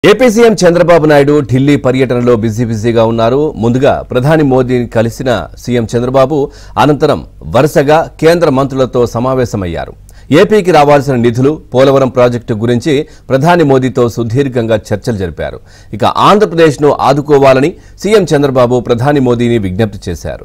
AP CM Chandrababu Naidu Delhi పర్యటనలో busy బిజీగా ఉన్నారు ముందుగా ప్రధాని మోదీని కలిసిన సీఎం చంద్రబాబు అనంతరం వరుసగా కేంద్ర మంత్రులతో సమావేశమయ్యారు ఏపీకి రావాల్సిన నిధులు పోలవరం ప్రాజెక్టు గురించి ప్రధాని మోదీతో సుదీర్ఘంగా చర్చలు జరిపారు ఇక ఆంధ్రప్రదేశ్ను ఆదుకోవాలని సీఎం చంద్రబాబు ప్రధాని మోదీని విజ్ఞప్తి చేశారు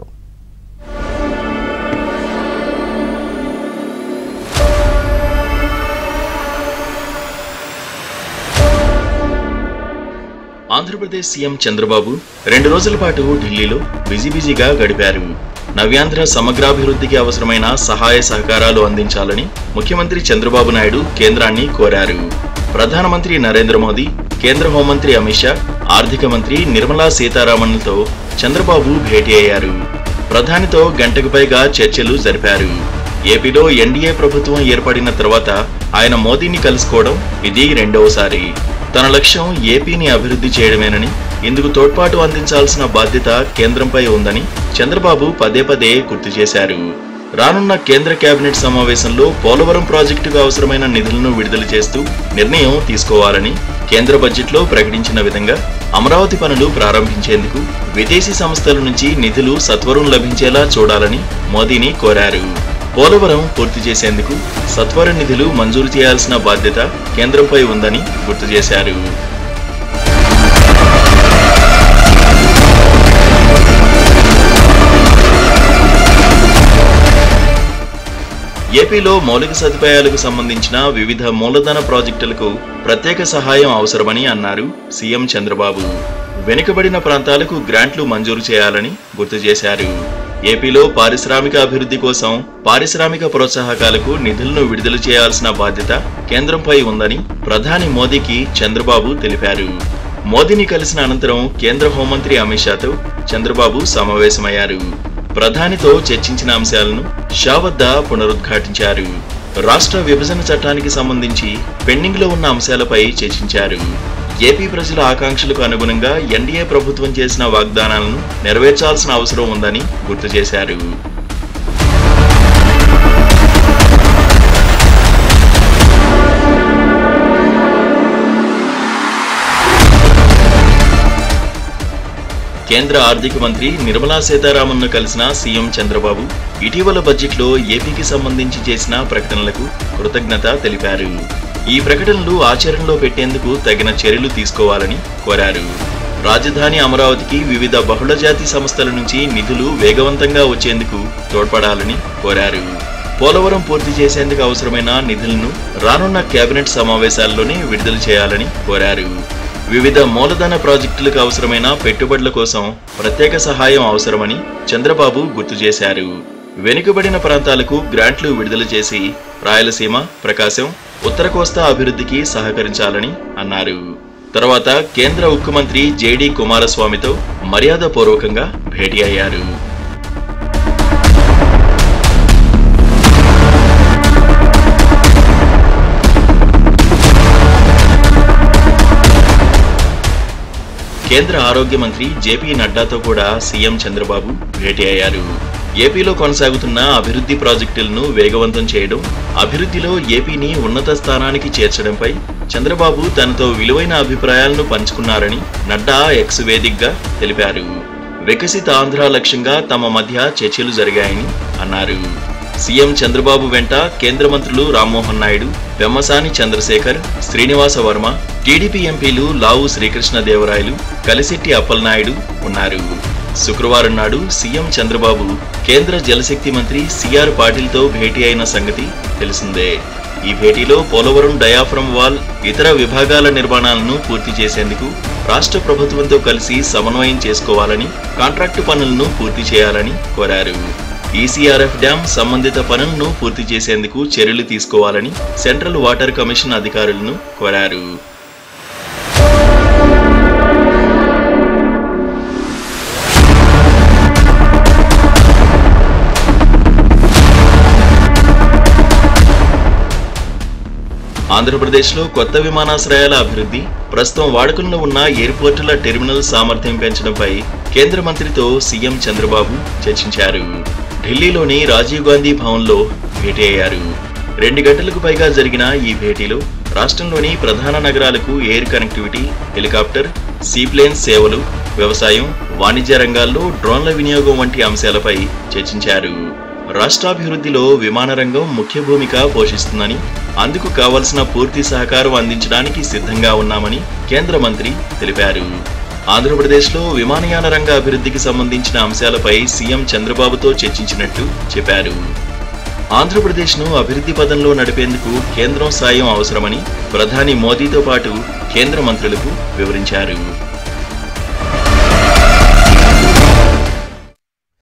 ఆంధ్రప్రదేశ్ సీఎం చంద్రబాబు రెండు రోజుల పాటు ఢిల్లీలో బిజీ బిజీగా గడిపారు నవ్యాంధ్ర సమగ్రాభివృద్ధికి అవసరమైన సహాయ సహకారాలు అందించాలని ముఖ్యమంత్రి చంద్రబాబు నాయుడు కేంద్రాన్ని కోరారు ప్రధానమంత్రి నరేంద్ర మోదీ కేంద్ర హోంమంత్రి అమిత్ షా ఆర్థిక మంత్రి నిర్మలా సీతారామన్లతో చంద్రబాబు భేటీ అయ్యారు ప్రధానితో గంటకు పైగా చర్చలు జరిపారు ఏపీలో ఎన్డీఏ ప్రభుత్వం ఏర్పడిన తర్వాత ఆయన మోదీని కలుసుకోవడం ఇది రెండవసారి తన లక్ష్యం ఏపీని అభివృద్ధి చేయడమేనని ఇందుకు తోడ్పాటు అందించాల్సిన బాధ్యత కేంద్రంపై ఉందని చంద్రబాబు పదే పదే గుర్తు చేశారు రానున్న కేంద్ర కేబినెట్ సమావేశంలో పోలవరం ప్రాజెక్టుకు అవసరమైన నిధులను విడుదల చేస్తూ నిర్ణయం తీసుకోవాలని కేంద్ర బడ్జెట్లో ప్రకటించిన విధంగా అమరావతి పనులు ప్రారంభించేందుకు విదేశీ సంస్థల నుంచి నిధులు సత్వరం లభించేలా చూడాలని మోదీని కోరారు పోలవరం పూర్తి చేసేందుకు సత్వర నిధులు మంజూరు చేయాల్సిన బాధ్యత కేంద్రంపై ఉందని గుర్తు చేశారు ఏపీలో మౌలిక సదుపాయాలకు సంబంధించిన వివిధ మూలధన ప్రాజెక్టులకు ప్రత్యేక సహాయం అవసరమని అన్నారు సీఎం చంద్రబాబు వెనుకబడిన ప్రాంతాలకు గ్రాంట్లు మంజూరు చేయాలని గుర్తు చేశారు ఏపీలో పారిశ్రామిక అభివృద్ధి కోసం పారిశ్రామిక ప్రోత్సాహకాలకు నిధులను విడుదల చేయాల్సిన బాధ్యత కేంద్రంపై ఉందని ప్రధాని మోదీకి చంద్రబాబు తెలిపారు మోదీని కలిసిన అనంతరం కేంద్ర హోంమంత్రి అమిత్ షాతో చంద్రబాబు సమావేశమయ్యారు ప్రధానితో చర్చించిన అంశాలను షా వద్ద పునరుద్ఘాటించారు రాష్ట్ర విభజన చట్టానికి సంబంధించి పెండింగ్ లో ఉన్న అంశాలపై చర్చించారు ఏపీ ప్రజల ఆకాంక్షలకు అనుగుణంగా ఎన్డీఏ ప్రభుత్వం చేసిన వాగ్దానాలను నెరవేర్చాల్సిన అవసరం ఉందని గుర్తు చేశారు కేంద్ర ఆర్థిక మంత్రి నిర్మలా సీతారామన్ను కలిసిన సీఎం చంద్రబాబు ఇటీవల బడ్జెట్లో ఏపీకి సంబంధించి చేసిన ప్రకటనలకు కృతజ్ఞత తెలిపారు ఈ ప్రకటనలు ఆచరణలో పెట్టేందుకు తగిన చర్యలు తీసుకోవాలని కోరారు రాజధాని అమరావతికి వివిధ బహుళజాతి సంస్థల నుంచి నిధులు వేగవంతంగా వచ్చేందుకు తోడ్పడాలని కోరారు పోలవరం పూర్తి చేసేందుకు అవసరమైన నిధులను రానున్న కేబినెట్ సమావేశాల్లోనే విడుదల చేయాలని కోరారు వివిధ మూలధన ప్రాజెక్టులకు అవసరమైన పెట్టుబడుల కోసం ప్రత్యేక సహాయం అవసరమని చంద్రబాబు గుర్తు చేశారు వెనుకబడిన ప్రాంతాలకు గ్రాంట్లు విడుదల చేసి రాయలసీమ ప్రకాశం ఉత్తర కోస్తా అభివృద్ధికి సహకరించాలని అన్నారు తర్వాత కేంద్ర ఉక్కు మంత్రి జేడీ కుమారస్వామితో మర్యాదపూర్వకంగా భేటీ అయ్యారు కేంద్ర ఆరోగ్య మంత్రి జేపీ నడ్డాతో కూడా సీఎం చంద్రబాబు భేటీ అయ్యారు ఏపీలో కొనసాగుతున్న అభివృద్ధి ప్రాజెక్టులను వేగవంతం చేయడం అభివృద్ధిలో ఏపీని ఉన్నత స్థానానికి చేర్చడంపై చంద్రబాబు తనతో విలువైన అభిప్రాయాలను పంచుకున్నారని నడ్డా ఎక్స్ వేదికగా తెలిపారు వికసిత ఆంధ్ర లక్ష్యంగా తమ మధ్య చర్చలు జరిగాయని అన్నారు సీఎం చంద్రబాబు వెంట కేంద్ర మంత్రులు రామ్మోహన్ నాయుడు పెమ్మసాని చంద్రశేఖర్ శ్రీనివాస వర్మ టీడీపీ ఎంపీలు లావు శ్రీకృష్ణదేవరాయలు కలిశెట్టి అప్పలనాయుడు ఉన్నారు శుక్రవారం నాడు సీఎం చంద్రబాబు కేంద్ర జలశక్తి మంత్రి సిఆర్ పాటిల్తో భేటీ అయిన సంగతి తెలిసిందే ఈ భేటీలో పోలవరం డయాఫ్రమ్ వాల్ ఇతర విభాగాల నిర్మాణాలను పూర్తి చేసేందుకు రాష్ట్ర ప్రభుత్వంతో కలిసి సమన్వయం చేసుకోవాలని కాంట్రాక్టు పనులను పూర్తి చేయాలని కోరారు ఈసీఆర్ఎఫ్ డ్యాం సంబంధిత పనులను పూర్తి చేసేందుకు చర్యలు తీసుకోవాలని సెంట్రల్ వాటర్ కమిషన్ అధికారులను కోరారు ఆంధ్రప్రదేశ్లో కొత్త విమానాశ్రయాల అభివృద్ధి ప్రస్తుతం వాడుకలో ఉన్న ఎయిర్పోర్టుల టెర్మినల్ సామర్థ్యం పెంచడంపై కేంద్ర మంత్రితో సీఎం చంద్రబాబు చర్చించారు ఢిల్లీలోని రాజీవ్ గాంధీ భవన్లో భేటీ అయ్యారు రెండు గంటలకు పైగా జరిగిన ఈ భేటీలో రాష్ట్రంలోని ప్రధాన నగరాలకు ఎయిర్ కనెక్టివిటీ హెలికాప్టర్ సీప్లేన్ సేవలు వ్యవసాయం వాణిజ్య రంగాల్లో డ్రోన్ల వినియోగం వంటి అంశాలపై చర్చించారు రాష్ట్రాభివృద్ధిలో విమాన రంగం ముఖ్య భూమిక పోషిస్తుందని అందుకు కావలసిన పూర్తి సహకారం అందించడానికి సిద్ధంగా ఉన్నామని కేంద్ర మంత్రి తెలిపారు ఆంధ్రప్రదేశ్లో విమానయాన రంగ అభివృద్ధికి సంబంధించిన అంశాలపై సీఎం చంద్రబాబుతో చర్చించినట్టు చెప్పారు ఆంధ్రప్రదేశ్ను అభివృద్ధి పదంలో నడిపేందుకు కేంద్రం సాయం అవసరమని ప్రధాని మోదీతో పాటు కేంద్ర మంత్రులకు వివరించారు